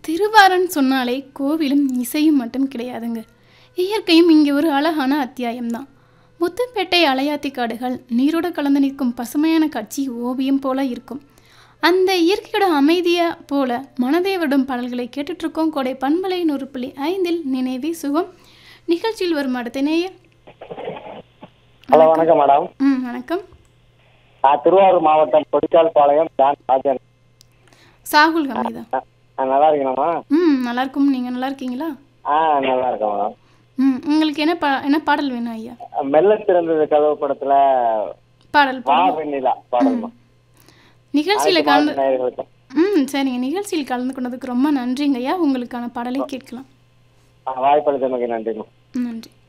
திருவாரன் சொன்னாலே கோவிலும் இசையும் மட்டும் கிடையாதுங்க இயற்கையும் இங்கே ஒரு அழகான அத்தியாயம்தான் முத்துப்பேட்டை அலையாத்தி காடுகள் நீரோட கலந்து நிற்கும் பசுமையான காட்சி ஓவியம் போல இருக்கும் அந்த இயற்கையோட அமைதியை போல மனதை விடும் பாடல்களை கேட்டுட்டு இருக்கோம் கோடை பண்பலை நூறு புள்ளி ஐந்தில் நினைவே சுகம் நிகழ்ச்சியில் வரும் அடுத்த நேயர் ஹலோ வணக்கம் மேடம் ம் வணக்கம் நான் திருவாரூர் மாவட்டம் கொடிக்கால் பாளையம் ஜான் ராஜன் சாகுல் ஹமீதா ஆ, ஆ, நல்லா இருக்கீங்களாம்மா ம் நல்லா இருக்கும் நீங்கள் நல்லா இருக்கீங்களா ஆ நல்லா இருக்கேன் மேடம் ம் உங்களுக்கு என்ன பா என்ன பாடல் வேணும் ஐயா மெல்ல திறந்தது கதவு படத்துல பாடல் வா பாடல் வெண்ணிலா பாடல்மா நிகழ்ச்சியில் கலந்து நேயர்களுக்கும் ம் சரிங்க நிகழ்ச்சியில் கலந்து கொண்டதுக்கு ரொம்ப நன்றிங்க ஐயா உங்களுக்கான பாடலை கேட்கலாம் ஆ, வாய்ப்பளித்தமைக்கு நன்றிம்மா நன்றி